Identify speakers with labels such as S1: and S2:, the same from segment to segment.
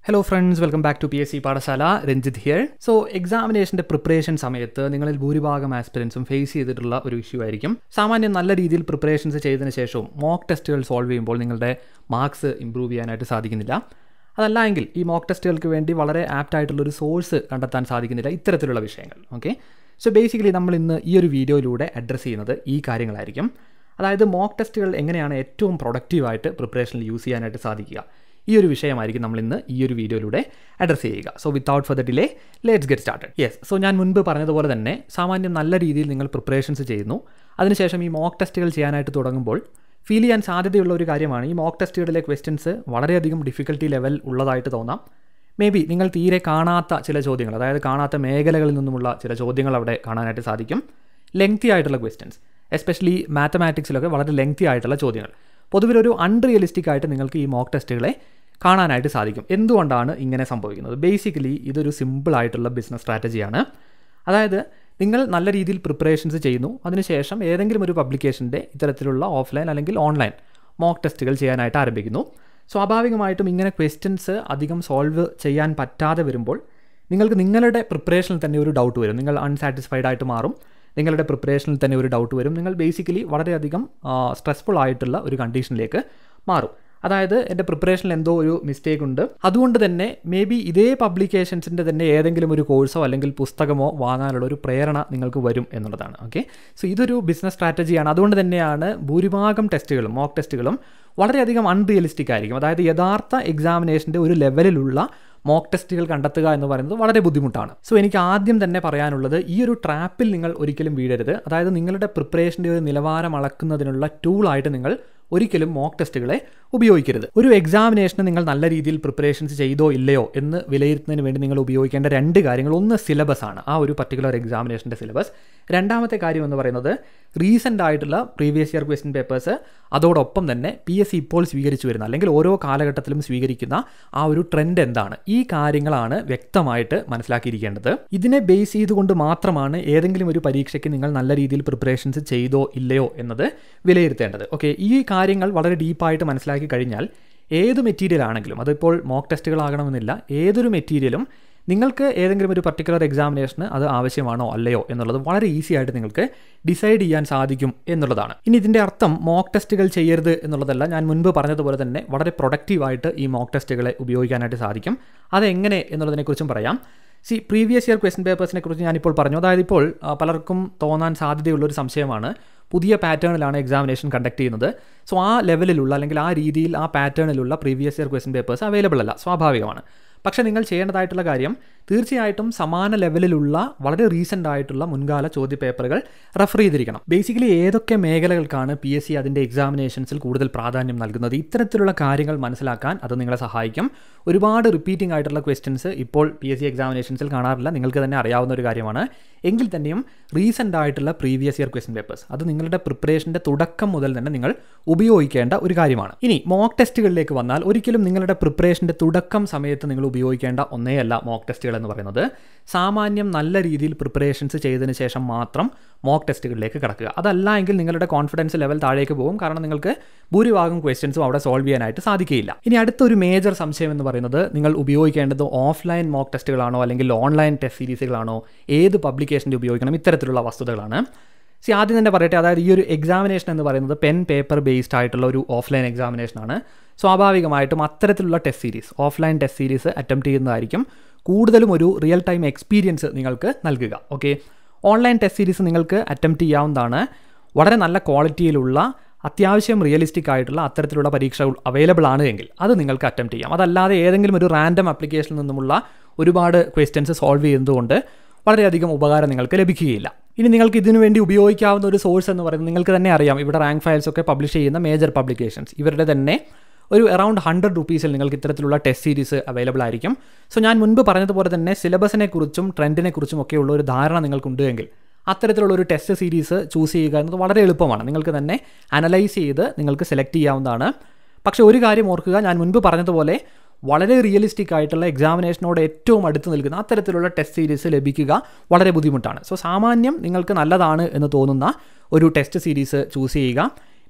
S1: hello friends welcome back to P S C Paathashala Ranjith here so എക്സാമിനേഷൻ്റെ preparation സമയത്ത് നിങ്ങളിൽ ഭൂരിഭാഗം ആസ്പിരൻസും ഫേസ് ചെയ്തിട്ടുള്ള ഒരു ഇഷ്യൂ ആയിരിക്കും സാമാന്യം നല്ല രീതിയിൽ പ്രിപ്പറേഷൻസ് ചെയ്തതിന് ശേഷവും മോക്ക് ടെസ്റ്റുകൾ സോൾവ് ചെയ്യുമ്പോൾ നിങ്ങളുടെ മാർക്സ് ഇമ്പ്രൂവ് ചെയ്യാനായിട്ട് സാധിക്കുന്നില്ല അതല്ല എങ്കിൽ ഈ മോക്ക് ടെസ്റ്റുകൾക്ക് വേണ്ടി വളരെ ആപ്റ്റ് ആയിട്ടുള്ള ഒരു സോഴ്സ് കണ്ടെത്താൻ സാധിക്കുന്നില്ല ഇത്തരത്തിലുള്ള വിഷയങ്ങൾ ഓക്കെ സോ ബേസിക്കലി നമ്മൾ ഇന്ന് ഈ ഒരു വീഡിയോയിലൂടെ അഡ്രസ്സ് ചെയ്യുന്നത് ഈ കാര്യങ്ങളായിരിക്കും അതായത് മോക്ക് ടെസ്റ്റുകൾ എങ്ങനെയാണ് ഏറ്റവും പ്രൊഡക്റ്റീവായിട്ട് പ്രിപ്പറേഷനിൽ യൂസ് ചെയ്യാനായിട്ട് സാധിക്കുക ഈ ഒരു വിഷയമായിരിക്കും നമ്മൾ ഇന്ന് ഈ ഒരു വീഡിയോയിലൂടെ അഡ്രസ്സ് ചെയ്യുക so without further delay let's get started yes so ഞാൻ മുൻപ് പറഞ്ഞതുപോലെ തന്നെ സാമാന്യം നല്ല രീതിയിൽ നിങ്ങൾ പ്രിപ്പറേഷൻസ് ചെയ്യുന്നു അതിനുശേഷം ഈ മോക്ക് ടെസ്റ്റുകൾ ചെയ്യാനായിട്ട് തുടങ്ങുമ്പോൾ ഫീൽ ചെയ്യാൻ സാധ്യതയുള്ള ഒരു കാര്യമാണ് ഈ മോക്ക് ടെസ്റ്റുകളിലെ ക്വസ്റ്റ്യൻസ് വളരെയധികം ഡിഫിക്കൽട്ടി ലെവൽ ഉള്ളതായിട്ട് തോന്നാം മേ ബി നിങ്ങൾ തീരെ കാണാത്ത ചില ചോദ്യങ്ങൾ അതായത് കാണാത്ത മേഖലകളിൽ നിന്നുമുള്ള ചില ചോദ്യങ്ങൾ അവിടെ കാണാനായിട്ട് സാധിക്കും ലെങ്തി ആയിട്ടുള്ള ക്വസ്റ്റ്യൻസ് എസ്പെഷ്യലി മാത്തമാറ്റിക്സിലൊക്കെ വളരെ ലെങ്തി ആയിട്ടുള്ള ചോദ്യങ്ങൾ പൊതുവിലൊരു അൺറിയലിസ്റ്റിക് ആയിട്ട് നിങ്ങൾക്ക് ഈ മോക്ക് ടെസ്റ്റുകളെ കാണാനായിട്ട് സാധിക്കും എന്തുകൊണ്ടാണ് ഇങ്ങനെ സംഭവിക്കുന്നത് ബേസിക്കലി ഇതൊരു സിമ്പിൾ ആയിട്ടുള്ള ബിസിനസ് സ്ട്രാറ്റജിയാണ് അതായത് നിങ്ങൾ നല്ല രീതിയിൽ പ്രിപ്പറേഷൻസ് ചെയ്യുന്നു അതിനുശേഷം ഏതെങ്കിലും ഒരു പബ്ലിക്കേഷൻ്റെ ഇത്തരത്തിലുള്ള ഓഫ്ലൈൻ അല്ലെങ്കിൽ ഓൺലൈൻ മോക്ക് ടെസ്റ്റുകൾ ചെയ്യാനായിട്ട് ആരംഭിക്കുന്നു സ്വാഭാവികമായിട്ടും ഇങ്ങനെ ക്വസ്റ്റ്യൻസ് അധികം സോൾവ് ചെയ്യാൻ പറ്റാതെ വരുമ്പോൾ നിങ്ങൾക്ക് നിങ്ങളുടെ പ്രിപ്പറേഷനിൽ തന്നെ ഒരു ഡൗട്ട് വരും നിങ്ങൾ അൺസാറ്റിസ്ഫൈഡ് ആയിട്ട് മാറും നിങ്ങളുടെ പ്രിപ്പറേഷനിൽ തന്നെ ഒരു ഡൗട്ട് വരും നിങ്ങൾ ബേസിക്കലി വളരെയധികം സ്ട്രെസ്ഫുൾ ആയിട്ടുള്ള ഒരു കണ്ടീഷനിലേക്ക് മാറും അതായത് എൻ്റെ പ്രിപ്പറേഷനിൽ എന്തോ ഒരു മിസ്റ്റേക്ക് ഉണ്ട് അതുകൊണ്ട് തന്നെ മേ ബി ഇതേ പബ്ലിക്കേഷൻസിൻ്റെ തന്നെ ഏതെങ്കിലും ഒരു കോഴ്സോ അല്ലെങ്കിൽ പുസ്തകമോ വാങ്ങാനുള്ള ഒരു പ്രേരണ നിങ്ങൾക്ക് വരും എന്നുള്ളതാണ് ഓക്കെ സോ ഇതൊരു ബിസിനസ് സ്ട്രാറ്റജിയാണ് അതുകൊണ്ട് തന്നെയാണ് ഭൂരിഭാഗം ടെസ്റ്റുകളും മോക്ക് ടെസ്റ്റുകളും വളരെയധികം അൺറിയലിസ്റ്റിക് ആയിരിക്കും അതായത് യഥാർത്ഥ എക്സാമിനേഷൻ്റെ ഒരു ലെവലിലുള്ള മോക്ക് ടെസ്റ്റുകൾ കണ്ടെത്തുക എന്ന് പറയുന്നത് വളരെ ബുദ്ധിമുട്ടാണ് സോ എനിക്ക് ആദ്യം തന്നെ പറയാനുള്ളത് ഈ ഒരു ട്രാപ്പിൽ നിങ്ങൾ ഒരിക്കലും വീഴരുത് അതായത് നിങ്ങളുടെ പ്രിപ്പറേഷൻ്റെ ഒരു നിലവാരം അളക്കുന്നതിനുള്ള ടൂളായിട്ട് നിങ്ങൾ ഒരിക്കലും മോക്ക് ടെസ്റ്റുകളെ ഉപയോഗിക്കരുത് ഒരു എക്സാമിനേഷന് നിങ്ങൾ നല്ല രീതിയിൽ പ്രിപ്പറേഷൻസ് ചെയ്തോ ഇല്ലയോ എന്ന് വിലയിരുത്തുന്നതിന് വേണ്ടി നിങ്ങൾ ഉപയോഗിക്കേണ്ട രണ്ട് കാര്യങ്ങൾ ഒന്ന് സിലബസ് ആണ് ആ ഒരു പർട്ടിക്കുലർ എക്സാമിനേഷൻ്റെ സിലബസ് രണ്ടാമത്തെ കാര്യം എന്ന് പറയുന്നത് റീസെൻ്റ് ആയിട്ടുള്ള പ്രീവിയസ് ഇയർ ക്വസ്റ്റ്യൻ പേപ്പേഴ്സ് അതോടൊപ്പം തന്നെ പി എസ് സി ഇപ്പോൾ സ്വീകരിച്ചു വരുന്ന അല്ലെങ്കിൽ ഓരോ കാലഘട്ടത്തിലും സ്വീകരിക്കുന്ന ആ ഒരു ട്രെൻഡ് എന്താണ് ഈ കാര്യങ്ങളാണ് വ്യക്തമായിട്ട് മനസ്സിലാക്കിയിരിക്കേണ്ടത് ഇതിനെ ബേസ് ചെയ്തുകൊണ്ട് മാത്രമാണ് ഏതെങ്കിലും ഒരു പരീക്ഷയ്ക്ക് നിങ്ങൾ നല്ല രീതിയിൽ പ്രിപ്പറേഷൻസ് ചെയ്തോ ഇല്ലയോ എന്നത് വിലയിരുത്തേണ്ടത് ഓക്കെ ഈ കാര്യങ്ങൾ വളരെ ഡീപ്പായിട്ട് മനസ്സിലാക്കി കഴിഞ്ഞാൽ ഏത് മെറ്റീരിയൽ ആണെങ്കിലും അതിപ്പോൾ മോക്ക് ടെസ്റ്റുകളാകണമെന്നില്ല ഏതൊരു മെറ്റീരിയലും നിങ്ങൾക്ക് ഏതെങ്കിലും ഒരു പർട്ടിക്കുലർ എക്സാമിനേഷന് അത് ആവശ്യമാണോ അല്ലയോ എന്നുള്ളത് വളരെ ഈസി ആയിട്ട് നിങ്ങൾക്ക് ഡിസൈഡ് ചെയ്യാൻ സാധിക്കും എന്നുള്ളതാണ് ഇനി ഇതിൻ്റെ അർത്ഥം മോക്ക് ടെസ്റ്റുകൾ ചെയ്യരുത് എന്നുള്ളതല്ല ഞാൻ മുൻപ് പറഞ്ഞതുപോലെ തന്നെ വളരെ പ്രൊഡക്റ്റീവായിട്ട് ഈ മോക്ക് ടെസ്റ്റുകളെ ഉപയോഗിക്കാനായിട്ട് സാധിക്കും അതെങ്ങനെ എന്നുള്ളതിനെക്കുറിച്ചും പറയാം സി പ്രീവിയസ് ഇയർ ക്വസ്റ്റ്യൻ പേപ്പേഴ്സിനെ കുറിച്ച് ഞാനിപ്പോൾ പറഞ്ഞു അതായത് ഇപ്പോൾ പലർക്കും തോന്നാൻ സാധ്യതയുള്ള ഒരു സംശയമാണ് പുതിയ പാറ്റേണിലാണ് എക്സാമിനേഷൻ കണ്ടക്ട് ചെയ്യുന്നത് സോ ആ ലെവലിലുള്ള അല്ലെങ്കിൽ ആ രീതിയിൽ ആ പാറ്റേണിലുള്ള previous year question papers available അല്ല സ്വാഭാവികമാണ് പക്ഷേ നിങ്ങൾ ചെയ്യേണ്ടതായിട്ടുള്ള കാര്യം തീർച്ചയായിട്ടും സമാന ലെവലിലുള്ള വളരെ റീസെൻ്റ് ആയിട്ടുള്ള മുൻകാല ചോദ്യ പേപ്പറുകൾ റെഫർ ചെയ്തിരിക്കണം ബേസിക്കലി ഏതൊക്കെ മേഖലകൾക്കാണ് പി എസ് സി അതിൻ്റെ എക്സാമിനേഷൻസിൽ കൂടുതൽ പ്രാധാന്യം നൽകുന്നത് ഇത്തരത്തിലുള്ള കാര്യങ്ങൾ മനസ്സിലാക്കാൻ അത് നിങ്ങളെ സഹായിക്കും ഒരുപാട് റിപ്പീറ്റിംഗ് ആയിട്ടുള്ള ക്വസ്റ്റ്യൻസ് ഇപ്പോൾ പി എസ് സി എക്സാമിനേഷൻസിൽ കാണാറില്ല നിങ്ങൾക്ക് തന്നെ അറിയാവുന്ന ഒരു കാര്യമാണ് എങ്കിൽ തന്നെയും റീസെൻ്റ് ആയിട്ടുള്ള പ്രീവിയസ് ഇയർ ക്വസ്റ്റ്യൻ പേപ്പേഴ്സ് അത് നിങ്ങളുടെ പ്രിപ്പറേഷൻ്റെ തുടക്കം മുതൽ തന്നെ നിങ്ങൾ ഉപയോഗിക്കേണ്ട ഒരു കാര്യമാണ് ഇനി മോക്ക് ടെസ്റ്റുകളിലേക്ക് വന്നാൽ ഒരിക്കലും നിങ്ങളുടെ പ്രിപ്പറേഷൻ്റെ തുടക്കം സമയത്ത് നിങ്ങൾ ഉപയോഗിക്കേണ്ട ഒന്നേയല്ല മോക്ക് ടെസ്റ്റുകൾ എന്ന് പറയുന്നത് സാമാന്യം നല്ല രീതിയിൽ പ്രിപ്പറേഷൻസ് ചെയ്തതിന് ശേഷം മാത്രം മോക്ക് ടെസ്റ്റുകളിലേക്ക് കിടക്കുക അതല്ല എങ്കിൽ നിങ്ങളുടെ കോൺഫിഡൻസ് ലെവൽ താഴേക്ക് പോകും കാരണം നിങ്ങൾക്ക് ഭൂരിഭാഗം ക്വസ്റ്റ്യൻസും അവിടെ സോൾവ് ചെയ്യാനായിട്ട് സാധിക്കുകയില്ല ഇനി അടുത്തൊരു മേജർ സംശയം എന്ന് പറയുന്നത് നിങ്ങൾ ഉപയോഗിക്കേണ്ടത് ഓഫ്ലൈൻ മോക്ക് ടെസ്റ്റുകളാണോ അല്ലെങ്കിൽ ഓൺലൈൻ ടെസ്റ്റ് സീരീസുകളാണോ ഏത് പബ്ലിക്കേഷൻ്റെ ഉപയോഗിക്കണം ഇത്തരത്തിലുള്ള വസ്തുതകളാണ് സി ആദ്യം തന്നെ പറയട്ടെ അതായത് ഈ ഒരു എക്സാമിനേഷൻ എന്ന് പറയുന്നത് പെൻ പേപ്പർ ബേസ്ഡ് ആയിട്ടുള്ള ഒരു ഓഫ്ലൈൻ എക്സാമിനേഷനാണ് സ്വാഭാവികമായിട്ടും അത്തരത്തിലുള്ള test series offline test series attempt ചെയ്യുന്നതായിരിക്കും കൂടുതലും ഒരു റിയൽ ടൈം എക്സ്പീരിയൻസ് നിങ്ങൾക്ക് നൽകുക ഓക്കെ ഓൺലൈൻ ടെസ്റ്റ് സീരീസ് നിങ്ങൾക്ക് അറ്റംപ്റ്റ് ചെയ്യാവുന്നതാണ് വളരെ നല്ല ക്വാളിറ്റിയിലുള്ള അത്യാവശ്യം റിയലിസ്റ്റിക് ആയിട്ടുള്ള അത്തരത്തിലുള്ള പരീക്ഷകൾ അവൈലബിൾ ആണ് എങ്കിൽ അത് നിങ്ങൾക്ക് അറ്റംപ്റ്റ് ചെയ്യാം അതല്ലാതെ ഏതെങ്കിലും ഒരു റാൻഡം ആപ്ലിക്കേഷനിൽ നിന്നുമുള്ള ഒരുപാട് ക്വസ്റ്റ്യൻസ് സോൾവ് ചെയ്യുന്നതുകൊണ്ട് വളരെയധികം ഉപകാരം നിങ്ങൾക്ക് ലഭിക്കുകയില്ല ഇനി നിങ്ങൾക്ക് ഇതിനു വേണ്ടി ഉപയോഗിക്കാവുന്ന ഒരു സോഴ്സ് എന്ന് പറയുന്നത് നിങ്ങൾക്ക് തന്നെ അറിയാം ഇവിടെ റാങ്ക് ഫയൽസ് ഒക്കെ പബ്ലിഷ് ചെയ്യുന്ന മേജർ പബ്ലിക്കേഷൻസ് ഇവരുടെ തന്നെ ഒരു അറൗണ്ട് ഹൺഡ്രഡ് റുപ്പീസിൽ നിങ്ങൾക്ക് ഇത്തരത്തിലുള്ള ടെസ്റ്റ് സീരീസ് അവൈലബിൾ ആയിരിക്കും സോ ഞാൻ മുൻപ് പറഞ്ഞതുപോലെ തന്നെ സിലബസിനെ കുറിച്ചും ട്രെൻഡിനെ കുറിച്ചും ഒക്കെയുള്ള ഒരു ധാരണ നിങ്ങൾക്കുണ്ട് എങ്കിൽ അത്തരത്തിലുള്ള ഒരു ടെസ്റ്റ് സീരീസ് ചൂസ് ചെയ്യുക എന്നത് വളരെ എളുപ്പമാണ് നിങ്ങൾക്ക് തന്നെ അനലൈസ് ചെയ്ത് നിങ്ങൾക്ക് സെലക്ട് ചെയ്യാവുന്നതാണ് പക്ഷേ ഒരു കാര്യം ഓർക്കുക ഞാൻ മുൻപ് പറഞ്ഞതുപോലെ വളരെ റിയലിസ്റ്റിക് ആയിട്ടുള്ള എക്സാമിനേഷനോട് ഏറ്റവും അടുത്ത് നിൽക്കുന്ന അത്തരത്തിലുള്ള ടെസ്റ്റ് സീരീസ് ലഭിക്കുക വളരെ ബുദ്ധിമുട്ടാണ് സോ സാമാന്യം നിങ്ങൾക്ക് നല്ലതാണ് എന്ന് തോന്നുന്ന ഒരു ടെസ്റ്റ് സീരീസ് ചൂസ് ചെയ്യുക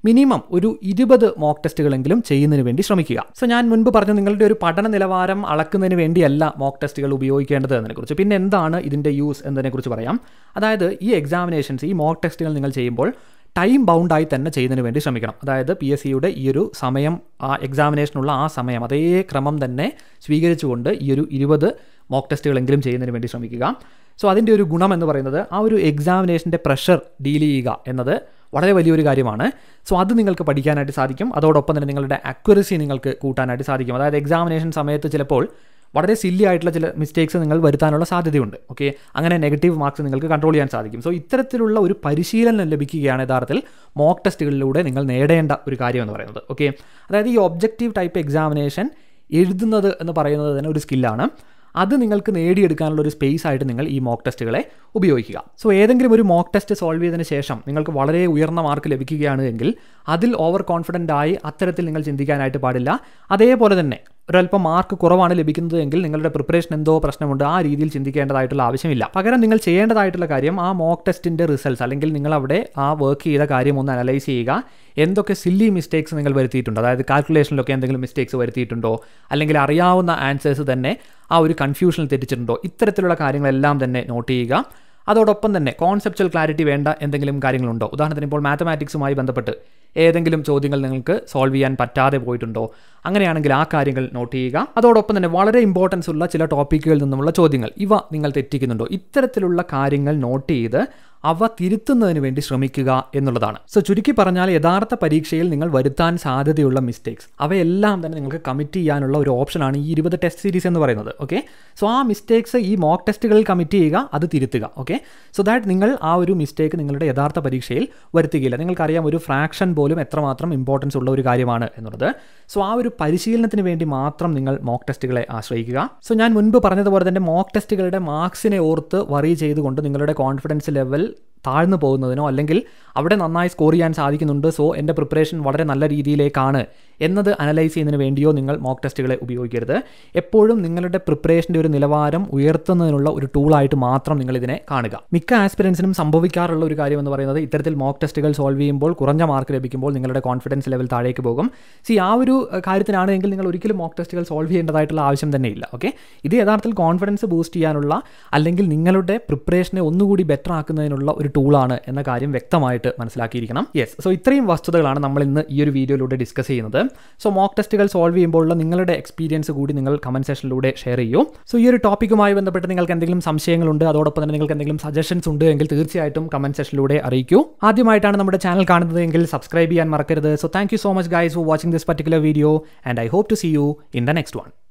S1: മിനിമം ഒരു ഇരുപത് മോക്ക് ടെസ്റ്റുകളെങ്കിലും ചെയ്യുന്നതിന് വേണ്ടി ശ്രമിക്കുക സോ ഞാൻ മുൻപ് പറഞ്ഞു നിങ്ങളുടെ ഒരു പഠന നിലവാരം അളക്കുന്നതിന് വേണ്ടിയല്ല മോക്ക് ടെസ്റ്റുകൾ ഉപയോഗിക്കേണ്ടത് എന്നതിനെക്കുറിച്ച് പിന്നെ എന്താണ് ഇതിൻ്റെ യൂസ് എന്നതിനെക്കുറിച്ച് പറയാം അതായത് ഈ എക്സാമിനേഷൻസ് ഈ മോക്ക് ടെസ്റ്റുകൾ നിങ്ങൾ ചെയ്യുമ്പോൾ ടൈം ബൗണ്ടായി തന്നെ ചെയ്യുന്നതിന് വേണ്ടി ശ്രമിക്കണം അതായത് പി എസ് സിയുടെ ഈ ഒരു സമയം ആ എക്സാമിനേഷനുള്ള ആ സമയം അതേ ക്രമം തന്നെ സ്വീകരിച്ചുകൊണ്ട് ഈ ഒരു ഇരുപത് മോക്ക് ടെസ്റ്റുകളെങ്കിലും ചെയ്യുന്നതിന് വേണ്ടി ശ്രമിക്കുക സോ അതിൻ്റെ ഒരു ഗുണം എന്ന് പറയുന്നത് ആ ഒരു എക്സാമിനേഷൻ്റെ പ്രഷർ ഡീൽ ചെയ്യുക എന്നത് വളരെ വലിയൊരു കാര്യമാണ് സോ അത് നിങ്ങൾക്ക് പഠിക്കാനായിട്ട് സാധിക്കും അതോടൊപ്പം തന്നെ നിങ്ങളുടെ അക്യുറസി നിങ്ങൾക്ക് കൂട്ടാനായിട്ട് സാധിക്കും അതായത് എക്സാമിനേഷൻ സമയത്ത് ചിലപ്പോൾ വളരെ സില്ലി ആയിട്ടുള്ള ചില മിസ്റ്റേക്സ് നിങ്ങൾ വരുത്താനുള്ള സാധ്യതയുണ്ട് ഓക്കെ അങ്ങനെ നെഗറ്റീവ് മാർക്സ് നിങ്ങൾക്ക് കൺട്രോൾ ചെയ്യാൻ സാധിക്കും സോ ഇത്തരത്തിലുള്ള ഒരു പരിശീലനം ലഭിക്കുകയാണ് യഥാർത്ഥത്തിൽ മോക്ക് ടെസ്റ്റുകളിലൂടെ നിങ്ങൾ നേടേണ്ട ഒരു കാര്യം എന്ന് പറയുന്നത് ഓക്കെ അതായത് ഈ ഒബ്ജക്റ്റീവ് ടൈപ്പ് എക്സാമിനേഷൻ എഴുതുന്നത് എന്ന് പറയുന്നത് തന്നെ ഒരു സ്കില്ലാണ് അത് നിങ്ങൾക്ക് നേടിയെടുക്കാനുള്ള ഒരു സ്പേസ് ആയിട്ട് നിങ്ങൾ ഈ മോക്ക് ടെസ്റ്റുകളെ ഉപയോഗിക്കുക സോ ഏതെങ്കിലും ഒരു മോക്ക് ടെസ്റ്റ് സോൾവ് ചെയ്തതിന് ശേഷം നിങ്ങൾക്ക് വളരെ ഉയർന്ന മാർക്ക് ലഭിക്കുകയാണ് എങ്കിൽ അതിൽ ഓവർ കോൺഫിഡൻ്റ് ആയി അത്തരത്തിൽ നിങ്ങൾ ചിന്തിക്കാനായിട്ട് പാടില്ല അതേപോലെ തന്നെ ഒരല്പം മാർക്ക് കുറവാണ് ലഭിക്കുന്നത് എങ്കിൽ നിങ്ങളുടെ പ്രിപ്പറേഷൻ എന്തോ പ്രശ്നമുണ്ട് ആ രീതിയിൽ ചിന്തിക്കേണ്ടതായിട്ടുള്ള ആവശ്യമില്ല പകരം നിങ്ങൾ ചെയ്യേണ്ടതായിട്ടുള്ള കാര്യം ആ മോക്ക് ടെസ്റ്റിൻ്റെ റിസൾട്ട്സ് അല്ലെങ്കിൽ നിങ്ങൾ അവിടെ ആ വർക്ക് ചെയ്ത കാര്യം ഒന്ന് അനലൈസ് ചെയ്യുക എന്തൊക്കെ സില്ലി മിസ്റ്റേക്സ് നിങ്ങൾ വരുത്തിയിട്ടുണ്ടോ അതായത് കാൽക്കുലേഷനിലൊക്കെ എന്തെങ്കിലും മിസ്റ്റേക്സ് വരുത്തിയിട്ടുണ്ടോ അല്ലെങ്കിൽ അറിയാവുന്ന ആൻസേഴ്സ് തന്നെ ആ ഒരു കൺഫ്യൂഷനിൽ തെറ്റിച്ചിട്ടുണ്ടോ ഇത്തരത്തിലുള്ള കാര്യങ്ങളെല്ലാം തന്നെ നോട്ട് ചെയ്യുക അതോടൊപ്പം തന്നെ കോൺസെപ്ച്വൽ ക്ലാരിറ്റി വേണ്ട എന്തെങ്കിലും കാര്യങ്ങളുണ്ടോ ഉദാഹരണത്തിന് ഇപ്പോൾ മാത്തമാറ്റിക്സുമായി ബന്ധപ്പെട്ട് ഏതെങ്കിലും ചോദ്യങ്ങൾ നിങ്ങൾക്ക് സോൾവ് ചെയ്യാൻ പറ്റാതെ പോയിട്ടുണ്ടോ അങ്ങനെയാണെങ്കിൽ ആ കാര്യങ്ങൾ നോട്ട് ചെയ്യുക അതോടൊപ്പം തന്നെ വളരെ ഇമ്പോർട്ടൻസ് ഉള്ള ചില ടോപ്പിക്കുകളിൽ നിന്നുമുള്ള ചോദ്യങ്ങൾ ഇവ നിങ്ങൾ തെറ്റിക്കുന്നുണ്ടോ ഇത്തരത്തിലുള്ള കാര്യങ്ങൾ നോട്ട് ചെയ്ത് അവ തിരുത്തുന്നതിന് വേണ്ടി ശ്രമിക്കുക എന്നുള്ളതാണ് സോ ചുരുക്കി പറഞ്ഞാൽ യഥാർത്ഥ പരീക്ഷയിൽ നിങ്ങൾ വരുത്താൻ സാധ്യതയുള്ള മിസ്റ്റേക്സ് അവയെല്ലാം തന്നെ നിങ്ങൾക്ക് കമ്മിറ്റ് ചെയ്യാനുള്ള ഒരു ഓപ്ഷനാണ് ഈ ഇരുപത് ടെസ്റ്റ് സീരീസ് എന്ന് പറയുന്നത് ഓക്കെ സോ ആ മിസ്റ്റേക്സ് ഈ മോക്ക് ടെസ്റ്റുകളിൽ കമ്മിറ്റ് ചെയ്യുക അത് തിരുത്തുക ഓക്കെ സോ ദാറ്റ് നിങ്ങൾ ആ ഒരു മിസ്റ്റേക്ക് നിങ്ങളുടെ യഥാർത്ഥ പരീക്ഷയിൽ വരുത്തുകയില്ല നിങ്ങൾക്കറിയാം ഒരു ഫ്രാക്ഷൻ പോലും എത്രമാത്രം ഇമ്പോർട്ടൻസ് ഉള്ള ഒരു കാര്യമാണ് എന്നുള്ളത് സോ ആ ഒരു പരിശീലനത്തിന് വേണ്ടി മാത്രം നിങ്ങൾ മോക്ക് ടെസ്റ്റുകളെ ആശ്രയിക്കുക സോ ഞാൻ മുൻപ് പറഞ്ഞതുപോലെ തന്നെ മോക്ക് ടെസ്റ്റുകളുടെ മാർക്സിനെ ഓർത്ത് വറി ചെയ്തുകൊണ്ട് നിങ്ങളുടെ കോൺഫിഡൻസ് ലെവൽ താഴ്ന്നു പോകുന്നതിനോ അല്ലെങ്കിൽ അവിടെ നന്നായി സ്കോർ ചെയ്യാൻ സാധിക്കുന്നുണ്ട് സോ എൻ്റെ പ്രിപ്പറേഷൻ വളരെ നല്ല രീതിയിലേക്കാണ് എന്നത് അനലൈസ് ചെയ്യുന്നതിന് വേണ്ടിയോ നിങ്ങൾ മോക്ക് ടെസ്റ്റുകളെ ഉപയോഗിക്കരുത് എപ്പോഴും നിങ്ങളുടെ പ്രിപ്പറേഷൻ്റെ ഒരു നിലവാരം ഉയർത്തുന്നതിനുള്ള ഒരു ടൂളായിട്ട് മാത്രം നിങ്ങൾ ഇതിനെ കാണുക മിക്ക ആസ്പിറൻസിനും സംഭവിക്കാറുള്ള ഒരു കാര്യം എന്ന് പറയുന്നത് ഇത്തരത്തിൽ മോക്ക് ടെസ്റ്റുകൾ സോൾവ് ചെയ്യുമ്പോൾ കുറഞ്ഞ മാർക്ക് ലഭിക്കുമ്പോൾ നിങ്ങളുടെ കോൺഫിഡൻസ് ലെവൽ താഴേക്ക് പോകും സി ആ ഒരു കാര്യത്തിനാണെങ്കിൽ നിങ്ങൾ ഒരിക്കലും മോക്ക് ടെസ്റ്റുകൾ സോൾവ് ചെയ്യേണ്ടതായിട്ടുള്ള ആവശ്യം തന്നെ ഇല്ല ഓക്കെ ഇത് യഥാർത്ഥത്തിൽ കോൺഫിഡൻസ് ബൂസ്റ്റ് ചെയ്യാനുള്ള അല്ലെങ്കിൽ നിങ്ങളുടെ പ്രിപ്പറേഷനെ ഒന്നുകൂടി ബെറ്റർ ആക്കുന്നതിനുള്ള ഒരു ടൂളാണ് എന്ന കാര്യം വ്യക്തമായിട്ട് മനസ്സിലാക്കിയിരിക്കണം യെസ് സോ ഇത്രയും വസ്തുതകളാണ് നമ്മൾ ഇന്ന് ഈ ഒരു വീഡിയോയിലൂടെ ഡിസ്കസ് ചെയ്യുന്നത് സോ മോക്ക് ടെസ്റ്റുകൾ സോൾവ് ചെയ്യുമ്പോഴുള്ള നിങ്ങളുടെ എക്സ്പീരിയൻസ് കൂടി നിങ്ങൾ കമന്റ് സെഷനിലൂടെ ഷെയർ ചെയ്യൂ സോ ഈ ഒരു ടോപ്പിക്കുമായി ബന്ധപ്പെട്ട് നിങ്ങൾക്ക് എന്തെങ്കിലും സംശയങ്ങളുണ്ട് അതോടൊപ്പം തന്നെ നിങ്ങൾക്ക് എന്തെങ്കിലും സജഷൻസ് ഉണ്ട് എങ്കിൽ തീർച്ചയായിട്ടും കമന്റ് സെഷനിലൂടെ അറിയിക്കൂ ആദ്യമായിട്ടാണ് നമ്മുടെ ചാനൽ കാണുന്നത് എങ്കിൽ സബ്സ്ക്രൈബ് ചെയ്യാൻ മറക്കരുത് so thank you so much guys for watching this particular video and I hope to see you in the next one